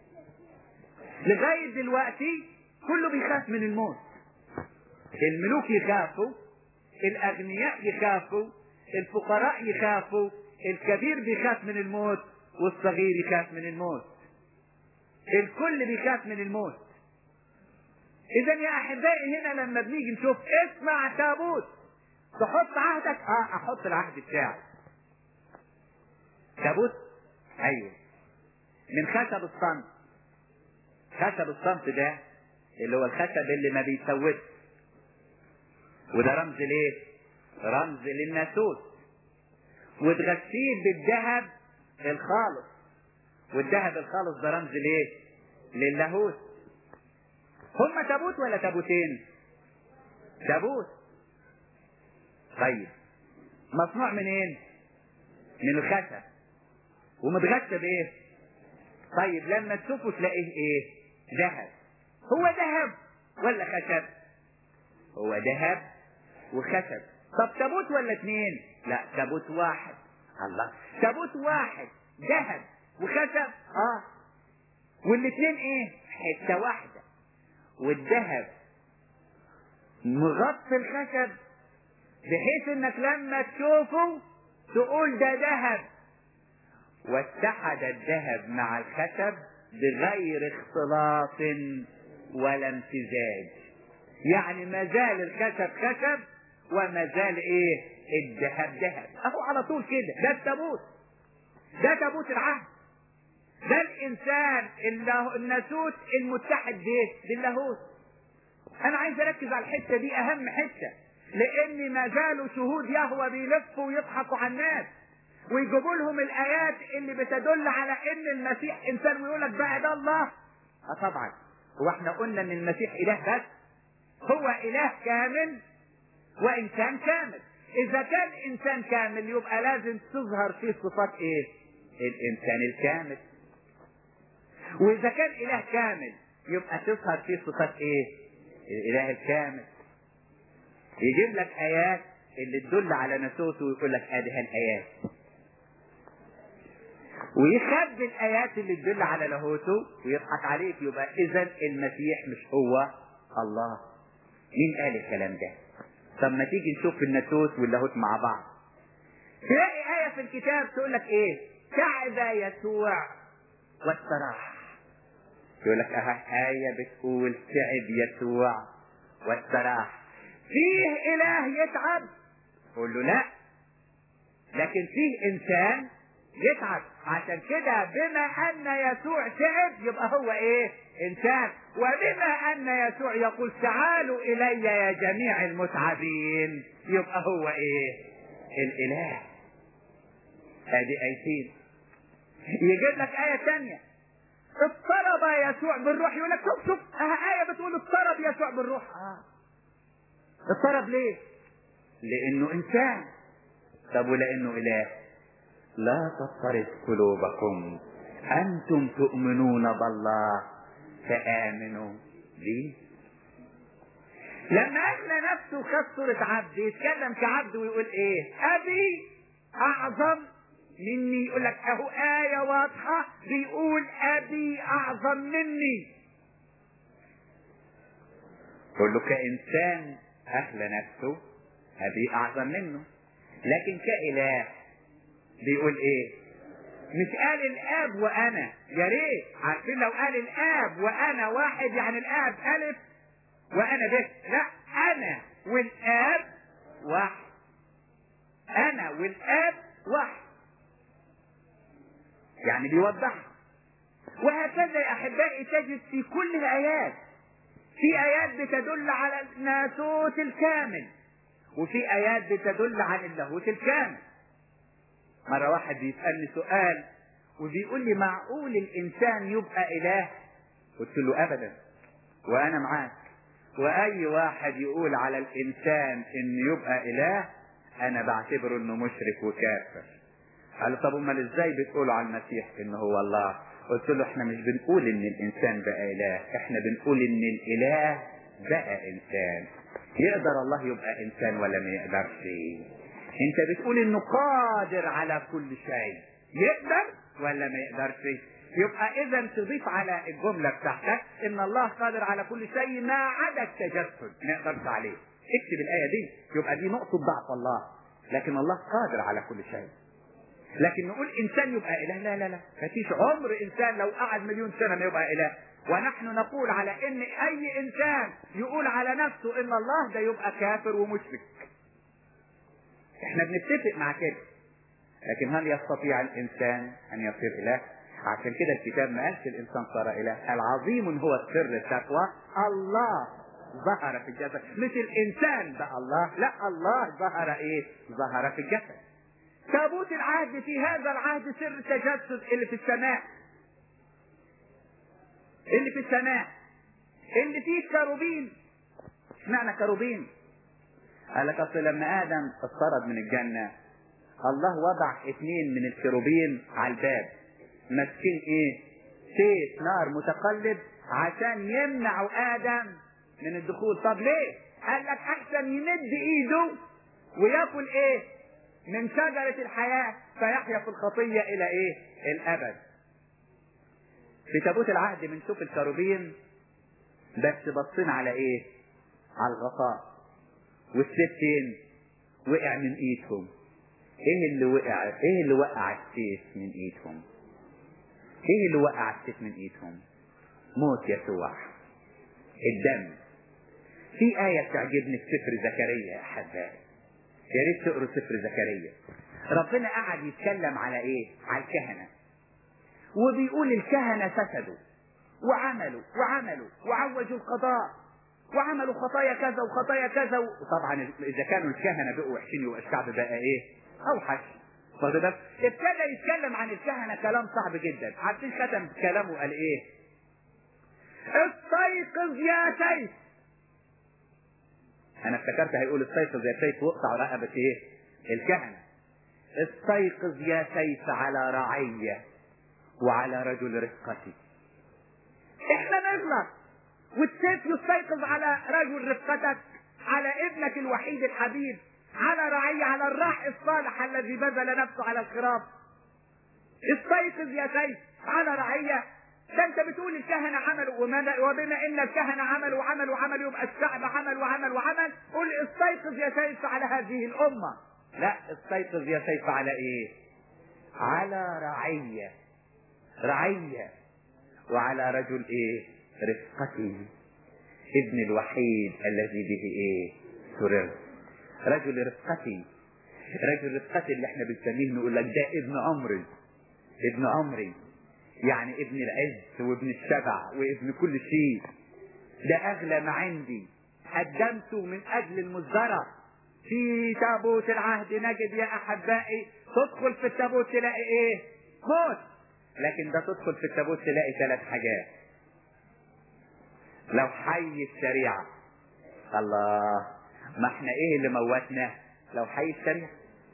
لغاية دلوقتي كله بيخاف من الموت الملوك يخافوا الاغنياء يخافوا الفقراء يخافوا الكبير بيخاف من الموت والصغير يخاف من الموت الكل بيخاف من الموت اذا يا احبائي هنا لما بنيجي نشوف اسمع تابوت تحط عهدك اه احط العهد بتاعي تابوت ايوه من خشب الصمت خشب الصمت ده اللي هو الخشب اللي ما بيسودش وده رمز ليه رمز للناسوت وتغشيه بالذهب الخالص والذهب الخالص ده رمز ليه للاهوت هما تابوت ولا تابوتين تابوت طيب مصنوع منين من الخشب ومتغشى بايه طيب لما تشوفه تلاقيه ايه ذهب هو ذهب ولا خشب هو ذهب وخشب طب تابوت ولا اتنين لا تابوت واحد الله تابوت واحد ذهب وخشب اه والاتنين ايه حته واحده والذهب مغطي الخشب بحيث انك لما تشوفه تقول ده ذهب واتحد الذهب مع الخشب بغير اختلاط ولا امتزاج يعني ما زال الخشب خشب وما زال ايه الذهب ذهب اهو على طول كده ده التابوت ده تابوت العهد ده الانسان اللي الناسوت المتحد به باللاهوت انا عايز اركز على الحته دي اهم حته لان ما زالوا شهود يهوى بيلفوا ويضحكوا على الناس ويجيبوا لهم الايات اللي بتدل على ان المسيح انسان ويقول لك بقى ده الله اه طبعا هو احنا قلنا ان المسيح اله بس هو اله كامل وانسان كامل اذا كان انسان كامل يبقى لازم تظهر فيه صفات ايه الانسان الكامل واذا كان اله كامل يبقى تظهر فيه صفات ايه الاله الكامل يجيب لك ايات اللي تدل على نسوته ويقول لك ادي الايات ويخبي الايات اللي تدل على لاهوته ويضحك عليك يبقى اذا المسيح مش هو الله مين قال الكلام ده طب ما تيجي نشوف الناسوت واللاهوت مع بعض تلاقي آية في الكتاب تقول لك إيه؟ تعب يسوع واستراح. يقول لك أها آية بتقول تعب يسوع واستراح. فيه إله يتعب؟ قول له لا. لكن فيه إنسان يتعب عشان كده بما أن يسوع تعب يبقى هو إيه؟ إنسان وبما أن يسوع يقول تعالوا إلي يا جميع المتعبين يبقى هو إيه؟ الإله ادي ايتين يجيب لك آية تانية اضطرب يسوع بالروح يقول لك شوف شوف اه آية بتقول اضطرب يسوع بالروح اه اضطرب ليه؟ لأنه إنسان طب ولأنه إله لا تضطرب قلوبكم أنتم تؤمنون بالله فآمنوا بي لما أخلى نفسه خد صورة عبد يتكلم كعبد ويقول إيه؟ أبي أعظم مني يقول لك اهو آية واضحة بيقول أبي أعظم مني يقول له كإنسان أهل نفسه أبي أعظم منه لكن كإله بيقول إيه مش قال الآب وأنا يا ريت عارفين لو قال الآب وأنا واحد يعني الآب ألف وأنا ب لا أنا والآب واحد أنا والآب واحد يعني بيوضحها وهكذا يا احبائي تجد في كل الايات في ايات بتدل على الناسوت الكامل وفي ايات بتدل على اللاهوت الكامل مرة واحد بيسألني سؤال وبيقول لي معقول الإنسان يبقى إله؟ قلت له أبدا وأنا معاك وأي واحد يقول على الإنسان إنه يبقى إله أنا بعتبره إنه مشرك وكافر قال طب امال ازاي بتقولوا على المسيح ان هو الله قلت له احنا مش بنقول ان الانسان بقى اله احنا بنقول ان الاله بقى انسان يقدر الله يبقى انسان ولا ما يقدرش انت بتقول انه قادر على كل شيء يقدر ولا ما يقدرش يبقى اذا تضيف على الجمله بتاعتك ان الله قادر على كل شيء ما عدا التجسد ما يقدرش عليه اكتب الايه دي يبقى دي نقطه ضعف الله لكن الله قادر على كل شيء لكن نقول انسان يبقى اله لا لا لا مفيش عمر انسان لو قعد مليون سنه ما يبقى اله ونحن نقول على ان اي انسان يقول على نفسه ان الله ده يبقى كافر ومشرك احنا بنتفق مع كده لكن هل يستطيع الانسان ان يصير اله عشان كده الكتاب ما قالش الانسان صار اله العظيم هو سر التقوى الله ظهر في الجسد مش الانسان بقى الله لا الله ظهر ايه ظهر في الجسد تابوت العهد في هذا العهد سر التجسد اللي في السماء اللي في السماء اللي فيه كروبين اشمعنى كروبين قال لك اصل لما ادم اطرد من الجنه الله وضع اثنين من الكروبين على الباب ماسكين ايه سيف نار متقلب عشان يمنعوا ادم من الدخول طب ليه قال لك احسن يمد ايده وياكل ايه من شجرة الحياة فيحيا في الخطية إلى إيه؟ الأبد. في تابوت العهد بنشوف الكروبين بس بصين على إيه؟ على الغطاء. والسيف فين؟ وقع من إيدهم. ايه اللي وقع ايه اللي وقع السيف من ايدهم ايه اللي وقع السيف من ايدهم موت يسوع الدم في آية بتعجبني في سفر زكريا يا أحبائي يا ريت تقروا سفر زكريا ربنا قعد يتكلم على إيه؟ على الكهنة وبيقول الكهنة فسدوا وعملوا وعملوا وعوجوا القضاء وعملوا خطايا كذا وخطايا كذا وطبعا إذا كانوا الكهنة بقوا وحشين يبقى الشعب بقى إيه؟ أوحش واخد بالك؟ ابتدى يتكلم عن الكهنة كلام صعب جدا عارفين ختم كلامه قال إيه؟ استيقظ يا سيف انا افتكرت هيقول استيقظ يا سيف واقطع رقبة ايه الكهنة استيقظ يا سيف على رعية وعلى رجل رفقتي احنا نغلط والسيف يستيقظ على رجل رفقتك على ابنك الوحيد الحبيب على رعية على الراح الصالح الذي بذل نفسه على الخراف استيقظ يا سيف على رعية ده انت بتقول الكهنة عملوا وبما ان الكهنة عملوا وعملوا وعملوا يبقى الشعب عمل وعمل وعمل قل استيقظ يا سيف على هذه الامة لا استيقظ يا سيف على ايه على رعية رعية وعلى رجل ايه رفقتي ابن الوحيد الذي به ايه سررت رجل رفقتي رجل رفقتي اللي احنا بنسميه نقول لك ده ابن عمري ابن عمري يعني ابن العز وابن الشبع وابن كل شيء ده اغلى ما عندي قدمته من اجل المزدرع في تابوت العهد نجد يا احبائي تدخل في التابوت تلاقي ايه موت لكن ده تدخل في التابوت تلاقي ثلاث حاجات لو حي الشريعة الله ما احنا ايه اللي موتنا لو حي الشريعة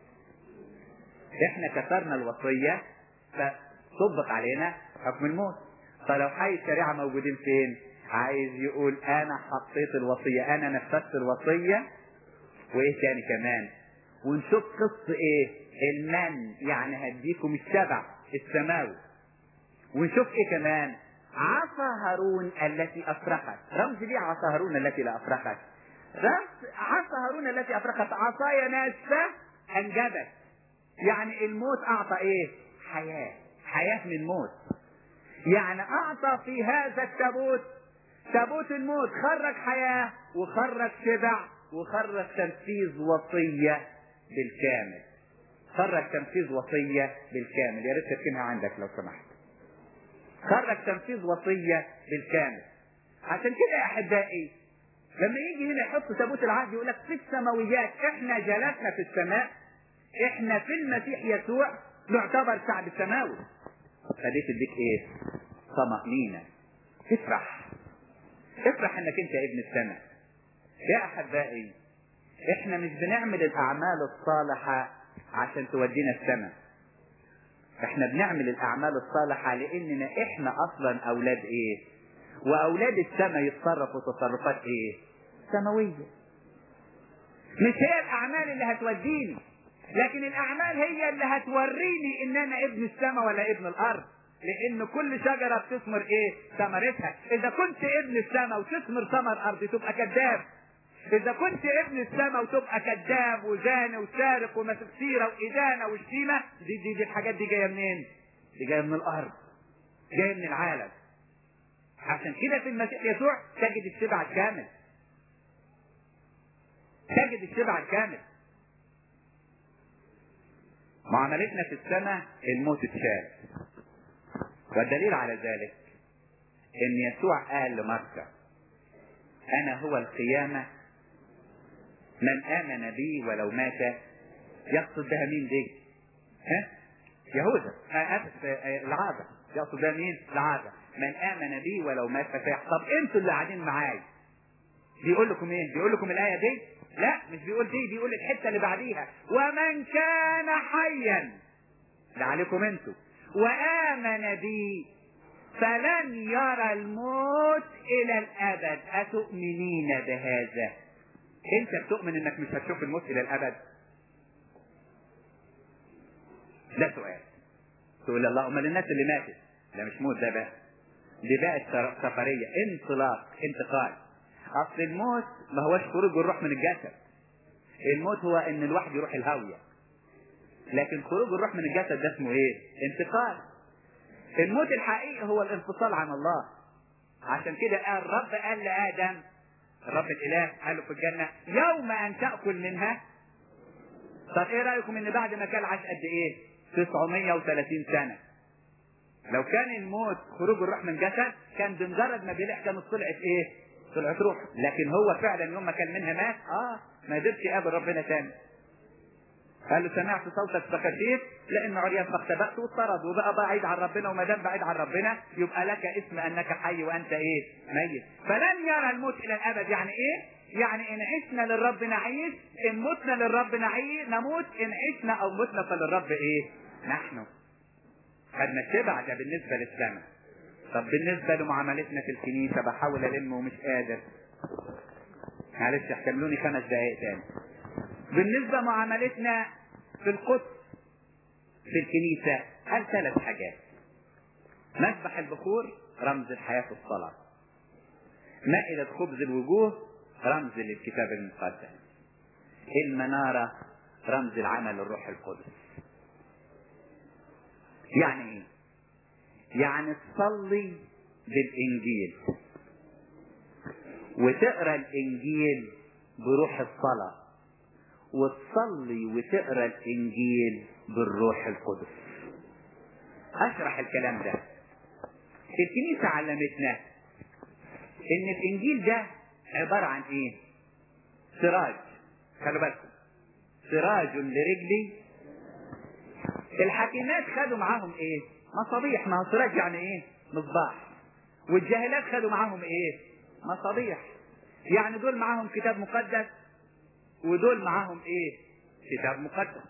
احنا كسرنا الوصية فطبق علينا حكم الموت فلو حي الشريعة موجودين فين عايز يقول انا حطيت الوصية انا نفذت الوصية وايه تاني كمان ونشوف قصة ايه المن يعني هديكم الشبع السماوي ونشوف ايه كمان عصا هارون التي افرخت رمز ليه عصا هارون التي لا افرخت رمز عصا هارون التي افرخت عصايا ناسفة انجبت يعني الموت اعطى ايه حياة حياة من موت يعني اعطى في هذا التابوت تابوت الموت خرج حياة وخرج شبع وخرج تنفيذ وصية بالكامل خرج تنفيذ وصية بالكامل يا ريت تركنها عندك لو سمحت خرج تنفيذ وصية بالكامل عشان كده يا احبائي لما يجي هنا يحط تابوت العهد يقول لك في السماويات احنا جلسنا في السماء احنا في المسيح يسوع نعتبر شعب سماوي فدي تديك ايه طمأنينة افرح افرح انك انت ابن السماء يا احبائي احنا مش بنعمل الاعمال الصالحة عشان تودينا السماء احنا بنعمل الاعمال الصالحة لاننا احنا اصلا اولاد ايه واولاد السماء يتصرفوا تصرفات ايه سماوية مش هي الاعمال اللي هتوديني لكن الاعمال هي اللي هتوريني ان انا ابن السماء ولا ابن الارض لان كل شجرة بتثمر ايه ثمرتها اذا كنت ابن السماء وتثمر ثمر ارض تبقى كذاب اذا كنت ابن السماء وتبقى كذاب وزاني وسارق وماسك سيره وادانه وشتيمه دي, دي دي الحاجات دي جايه منين؟ دي جايه من الارض جايه من العالم عشان كده في المسيح يسوع تجد الشبع الكامل تجد الشبع الكامل معاملتنا في السماء الموت اتشال والدليل على ذلك ان يسوع قال لمرثا انا هو القيامة من امن بي ولو مات يقصد بها مين دي ها يهوذا اسف العادة يقصد بها مين العادة من امن بي ولو مات فسيح طب انتوا اللي قاعدين معايا بيقول لكم ايه بيقول لكم الايه دي لا مش بيقول دي بيقول الحته اللي بعديها ومن كان حيا ده عليكم انتوا وامن بي فلن يرى الموت الى الابد اتؤمنين بهذا انت بتؤمن انك مش هتشوف الموت الى الابد ده سؤال تقول اللهم للناس اللي ماتت ده مش موت ده بقى دي بقت سفريه انطلاق انتقال اصل الموت ما هوش خروج الروح من الجسد الموت هو ان الواحد يروح الهاويه لكن خروج الروح من الجسد ده اسمه ايه انتقال الموت الحقيقي هو الانفصال عن الله عشان كده قال الرب قال لآدم الرب الإله قال له في الجنة يوم أن تأكل منها طب إيه رأيكم إن بعد ما كان عاش قد إيه؟ 930 سنة لو كان الموت خروج الروح من جسد كان بمجرد ما بيلح كانت طلعت إيه؟ طلعت روح لكن هو فعلا يوم ما كان منها مات آه ما قدرش يقابل ربنا تاني قال له سمعت صوتك فخشيت لان عريان فاختبأت واضطرد وبقى بعيد عن ربنا وما دام بعيد عن ربنا يبقى لك اسم انك حي وانت ايه؟ ميت. فلن يرى الموت الى الابد يعني ايه؟ يعني ان عشنا للرب نعيش ان متنا للرب نعيش نموت ان عشنا او متنا فللرب ايه؟ نحن. خدنا الشبع ده بالنسبه للسماء. طب بالنسبه لمعاملتنا في الكنيسه بحاول الم ومش قادر. معلش احتملوني خمس دقائق تاني. بالنسبة معاملتنا في القدس في الكنيسة قال ثلاث حاجات مسبح البخور رمز الحياة في الصلاة مائدة خبز الوجوه رمز للكتاب المقدس المنارة رمز العمل الروح القدس يعني ايه يعني تصلي بالانجيل وتقرا الانجيل بروح الصلاه وتصلي وتقرا الانجيل بالروح القدس اشرح الكلام ده الكنيسه علمتنا ان الانجيل ده عباره عن ايه سراج خلوا بالكم سراج لرجلي الحكيمات خدوا معاهم ايه مصابيح ما هو سراج يعني ايه مصباح والجاهلات خدوا معاهم ايه مصابيح يعني دول معاهم كتاب مقدس ودول معاهم ايه كتاب مقدس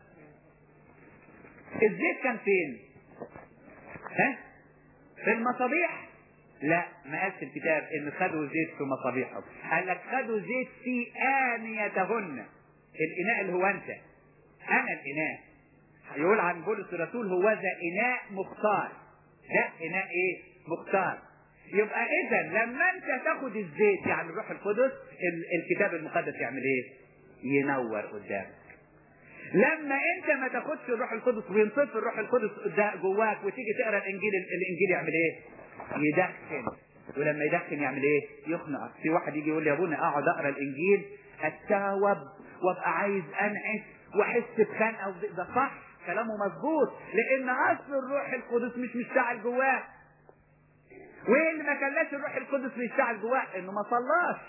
الزيت كان فين ها في المصابيح لا ما قالش الكتاب ان خدوا زيت في مصابيحهم قال لك خدوا زيت في آنيتهن الإناء اللي هو أنت أنا الإناء يقول عن بولس الرسول هو ذا إناء مختار ده إناء إيه مختار يبقى إذا لما أنت تاخد الزيت يعني الروح القدس الكتاب المقدس يعمل إيه؟ ينور قدامك لما انت ما تاخدش الروح القدس وينطفي الروح القدس جواك وتيجي تقرا الانجيل الانجيل يعمل ايه؟ يدخن ولما يدخن يعمل ايه؟ يقنعك في واحد يجي يقول لي يا ابونا اقعد اقرا الانجيل اتاوب وابقى عايز انعس واحس بخنقه ده صح كلامه مظبوط لان اصل الروح القدس مش مشتعل جواه وايه اللي ما خلاش الروح القدس يشتعل جواه انه ما صلاش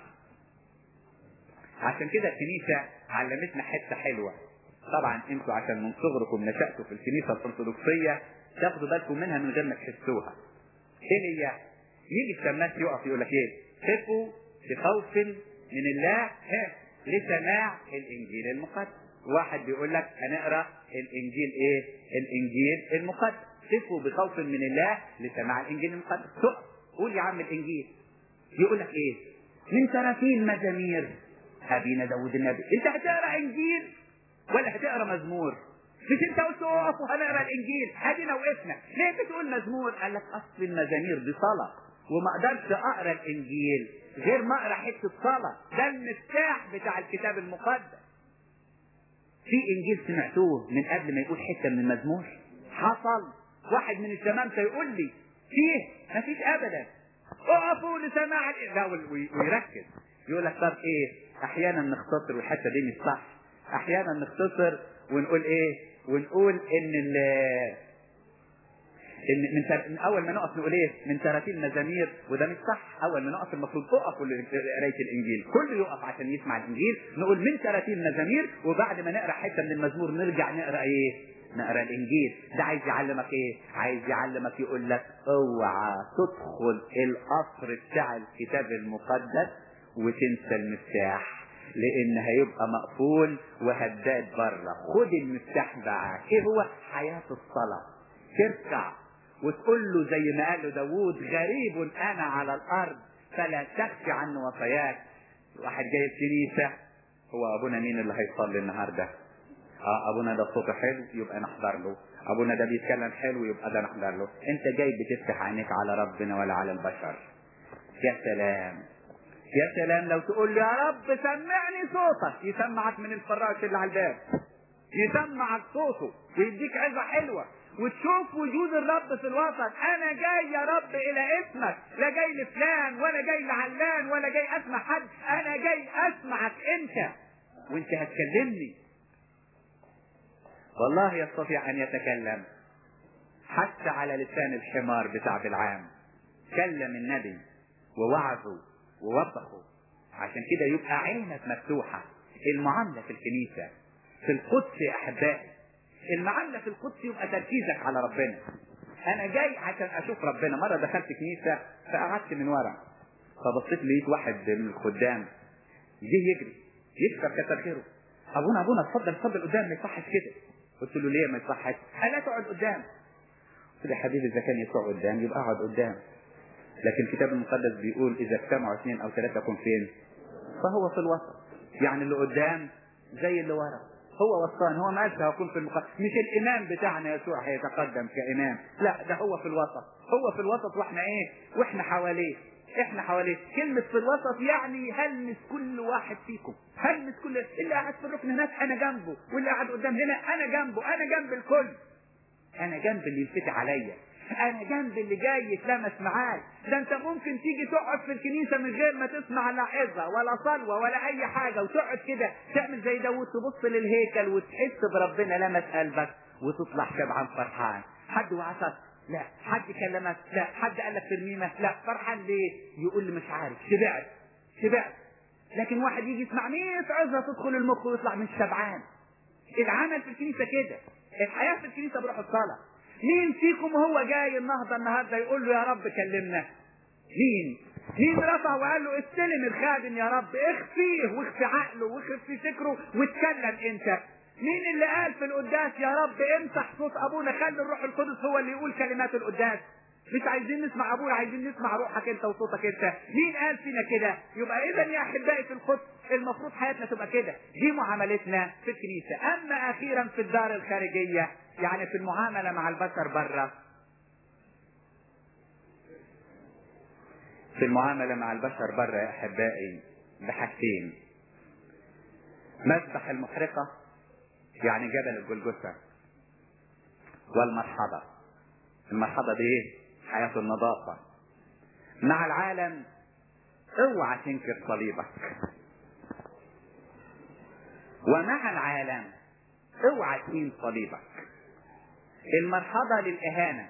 عشان كده الكنيسه علمتنا حته حلوه طبعا انتوا عشان من صغركم نشأتوا في الكنيسة الأرثوذكسية تاخدوا بالكم منها من غير ما تحسوها. ايه هي؟ يجي الشماس يقف يقول لك ايه؟ خفوا بخوف من الله ها لسماع الانجيل المقدس. واحد بيقول لك هنقرا الانجيل ايه؟ الانجيل المقدس. خفوا بخوف من الله لسماع الانجيل المقدس. تقف قول يا عم الانجيل. يقول لك ايه؟ من ثلاثين مزامير ابينا داود النبي. انت هتقرا انجيل ولا هتقرا مزمور مش انت قلت اقف وهنقرا الانجيل ادينا وقفنا ليه بتقول مزمور قال لك اصل المزامير دي صلاه وما اقدرش اقرا الانجيل غير ما اقرا حته صلاه ده المفتاح بتاع الكتاب المقدس في انجيل سمعتوه من قبل ما يقول حته من المزمور حصل واحد من الشمامسه يقول لي فيه مفيش ابدا اقفوا لسماع لا ويركز يقول لك طب ايه احيانا نختصر والحته دي مش صح احيانا نختصر ونقول ايه ونقول ان ال ان من, تر... من اول ما نقف نقول ايه من 30 مزامير وده مش صح اول ما نقف المفروض اقفوا لقرايه الانجيل كله يقف عشان يسمع الانجيل نقول من 30 مزامير وبعد ما نقرا حته من المزمور نرجع نقرا ايه نقرا الانجيل ده عايز يعلمك ايه عايز يعلمك يقول لك اوعى تدخل القصر بتاع الكتاب المقدس وتنسى المفتاح لان هيبقى مقفول وهداد بره خد المفتاح معاك ايه هو حياة الصلاة تركع وتقول له زي ما قال له داوود غريب انا على الارض فلا تخفي عن وصاياك واحد جاي الكنيسة هو ابونا مين اللي هيصلي النهاردة اه ابونا ده صوته حلو يبقى نحضر له ابونا ده بيتكلم حلو يبقى ده نحضر له انت جاي بتفتح عينيك على ربنا ولا على البشر يا سلام يا سلام لو تقول لي يا رب سمعني صوتك يسمعك من الفراش اللي على الباب يسمعك صوته ويديك عظة حلوة وتشوف وجود الرب في الوسط انا جاي يا رب الى اسمك لا جاي لفلان ولا جاي لعلان ولا جاي اسمع حد انا جاي اسمعك انت وانت هتكلمني والله يستطيع ان يتكلم حتى على لسان الحمار بتاع بالعام كلم النبي ووعظه ووبخه عشان كده يبقى عينك مفتوحة المعاملة في الكنيسة في القدس يا أحبائي المعاملة في القدس يبقى تركيزك على ربنا أنا جاي عشان أشوف ربنا مرة دخلت كنيسة فقعدت من ورا فبصيت لقيت واحد من الخدام جه يجري يكسر كتر خيره أبونا أبونا اتفضل اتفضل قدام ما يصحش كده قلت له ليه ما يصحش؟ قال لا تقعد قدام قلت له يا حبيبي إذا كان يسوع قدام يبقى اقعد قدام لكن الكتاب المقدس بيقول إذا اجتمعوا اثنين أو ثلاثة يكون فين؟ فهو في الوسط يعني اللي قدام زي اللي ورا هو وسطان هو ما قالش هكون في المقدس مش الإمام بتاعنا يسوع هيتقدم كإمام لا ده هو في الوسط هو في الوسط واحنا ايه؟ واحنا حواليه احنا حواليه كلمة في الوسط يعني هلمس كل واحد فيكم هلمس كل اللي قاعد في الركن هناك انا جنبه واللي قاعد قدام هنا انا جنبه انا جنب الكل انا جنب اللي يفتح عليا انا جنب اللي جاي يتلمس معاك ده انت ممكن تيجي تقعد في الكنيسه من غير ما تسمع لا عظه ولا صلوه ولا اي حاجه وتقعد كده تعمل زي داوود تبص للهيكل وتحس بربنا لمس قلبك وتطلع شبعان فرحان حد وعصك لا حد كلمك لا حد قال لك ترميمه لا فرحان ليه يقول لي مش عارف شبعت شبعت لكن واحد يجي يسمع 100 عظه تدخل المخ ويطلع مش شبعان العمل في الكنيسه كده الحياه في الكنيسه بروح الصلاه مين فيكم هو جاي النهضه النهارده يقول له يا رب كلمنا مين مين رفع وقال له استلم الخادم يا رب اخفيه واخفي عقله واخفي فكره واتكلم انت مين اللي قال في القداس يا رب امسح صوت ابونا خلي الروح القدس هو اللي يقول كلمات القداس مش عايزين نسمع ابونا عايزين نسمع روحك انت وصوتك انت مين قال فينا كده يبقى اذا يا احبائي في القدس المفروض حياتنا تبقى كده دي معاملتنا في الكنيسه اما اخيرا في الدار الخارجيه يعني في المعامله مع البشر بره في المعامله مع البشر بره يا احبائي بحاجتين مذبح المحرقه يعني جبل الجلجثه والمرحبه المرحبه دي ايه حياه النظافه مع العالم اوعى تنكر صليبك ومع العالم اوعى تهين صليبك المرحبة للإهانة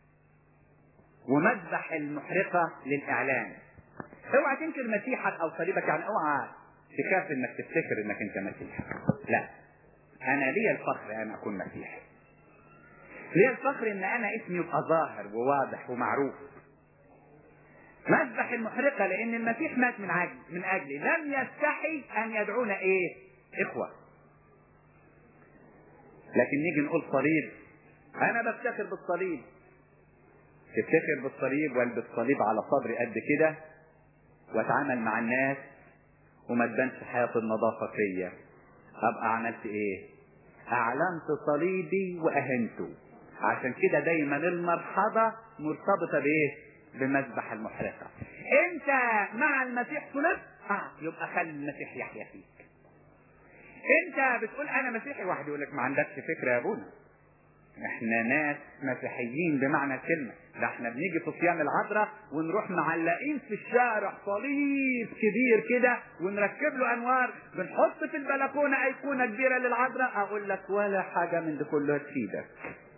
ومذبح المحرقة للإعلان اوعى تنكر مسيحك أو صليبك يعني اوعى تخاف انك تفتكر انك انت مسيحي لا انا لي الفخر ان اكون مسيحي لي الفخر ان انا اسمي يبقى ظاهر وواضح ومعروف مذبح المحرقة لان المسيح مات من عجل من اجلي لم يستحي ان يدعونا ايه اخوة لكن نيجي نقول صليب انا بفتخر بالصليب تفتخر بالصليب والبس صليب على صدري قد كده واتعامل مع الناس وما تبانش حياة النظافة فيا ابقى عملت ايه اعلنت صليبي واهنته عشان كده دايما المرحبة مرتبطة بايه بمذبح المحرقة انت مع المسيح صلبت اه يبقى خلي المسيح يحيا فيك انت بتقول انا مسيحي واحد يقول لك ما عندكش فكرة يا ابونا احنا ناس مسيحيين بمعنى الكلمة ده احنا بنيجي في صيام العذراء ونروح معلقين في الشارع صليب كبير كده ونركب له انوار بنحط في البلكونة ايقونة كبيرة للعذراء اقول لك ولا حاجة من ده كله تفيدك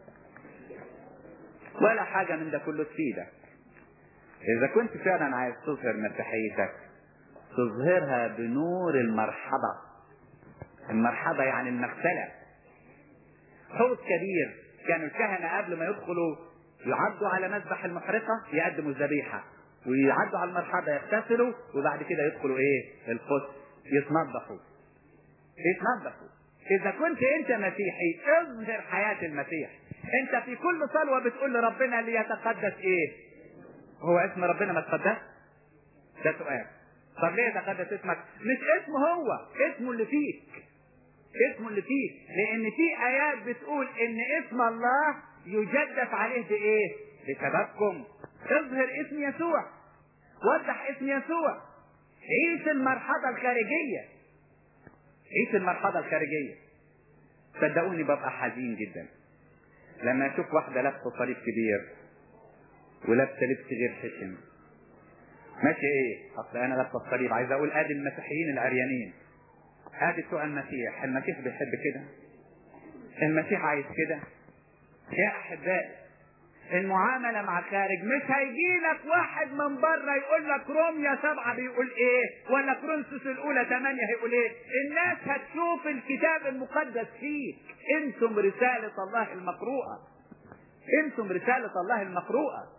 ولا حاجة من ده كله تفيدك اذا كنت فعلا عايز تظهر مسيحيتك تظهرها بنور المرحبة المرحبة يعني المغسلة حوض كبير كانوا الكهنة قبل ما يدخلوا يعدوا على مذبح المحرقة يقدموا الذبيحة ويعدوا على المرحبة يغتسلوا وبعد كده يدخلوا ايه القدس يتنظفوا يتنظفوا اذا كنت انت مسيحي اظهر حياة المسيح انت في كل صلوة بتقول لربنا ليتقدس ايه هو اسم ربنا ما تقدس ده سؤال طب ليه يتقدس اسمك مش اسمه هو اسمه اللي فيك اسمه اللي فيه لان في ايات بتقول ان اسم الله يجدف عليه بايه بسببكم اظهر اسم يسوع وضح اسم يسوع عيش المرحلة الخارجية عيش المرحلة الخارجية صدقوني ببقى حزين جدا لما اشوف واحده لابسه صليب كبير ولابسه لبس غير خشن ماشي ايه اصل انا لابسه الصليب عايز اقول ادي المسيحيين العريانين ادي بتوع المسيح المسيح بيحب كده المسيح عايز كده يا احبائي المعاملة مع الخارج مش هيجي لك واحد من بره يقول لك روميا سبعة بيقول ايه ولا كرونسوس الاولى ثمانية هيقول ايه الناس هتشوف الكتاب المقدس فيك انتم رسالة الله المقروءة انتم رسالة الله المقروءة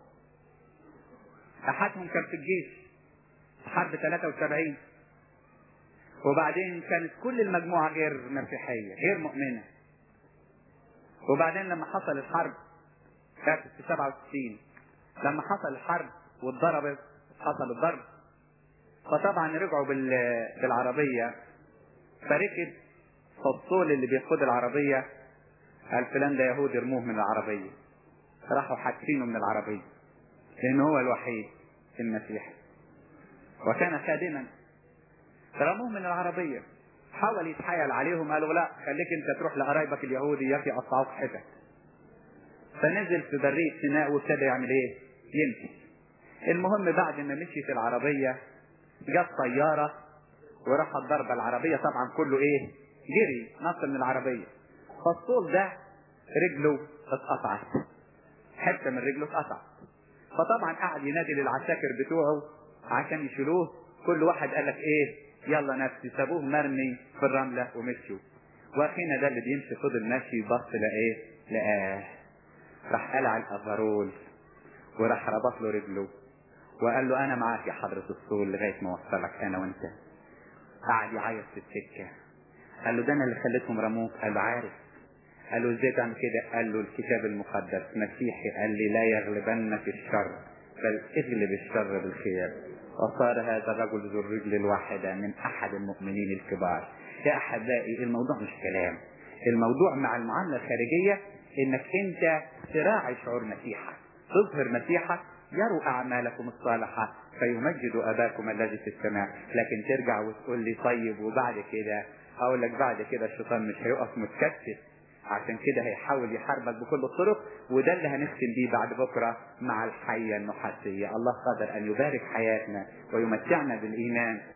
احدهم كان في الجيش حرب 73 وبعدين كانت كل المجموعة غير مسيحية غير مؤمنة وبعدين لما حصل الحرب كانت في 67 لما حصل الحرب واتضربت حصل الضرب فطبعا رجعوا بال... بالعربية فركب فالصول اللي بيقود العربية قال فلان ده يهودي ارموه من العربية راحوا حادفينه من العربية لأنه هو الوحيد المسيحي وكان خادما رموه من العربية حاول يتحايل عليهم قالوا لا خليك انت تروح لقرايبك اليهودي ياكي يقطعوك حتت فنزل في برية سيناء وابتدى يعمل ايه؟ يمشي. المهم بعد ما مشي في العربية جت طيارة وراحت ضربة العربية طبعا كله ايه؟ جري نط من العربية. فالصول ده رجله اتقطعت. حتة من رجله اتقطعت. فطبعا قعد ينادي للعساكر بتوعه عشان يشيلوه كل واحد قال لك ايه؟ يلا نفسي سابوه مرمي في الرملة ومشوا. واخينا ده اللي بيمشي فضل ماشي بص لقاه لقاه راح قلع الافرول وراح ربط له رجله وقال له انا معاك يا حضرة الصول لغاية ما اوصلك انا وانت قعد يعيط في السكة قال له ده انا اللي خليتهم رموك قال له عارف قال له ازاي تعمل كده قال له الكتاب المقدس مسيحي قال لي لا يغلبنك الشر بل اغلب الشر بالخير وصار هذا الرجل ذو الرجل الواحدة من احد المؤمنين الكبار يا احبائي الموضوع مش كلام الموضوع مع المعاملة الخارجية انك انت تراعي شعور مسيحك تظهر مسيحك يروا اعمالكم الصالحة فيمجد اباكم الذي في السماء لكن ترجع وتقول لي طيب وبعد كده اقول لك بعد كده الشيطان مش هيقف متكتف عشان كده هيحاول يحاربك بكل الطرق وده اللي هنختم بيه بعد بكرة مع الحية النحاسية الله قادر ان يبارك حياتنا ويمتعنا بالايمان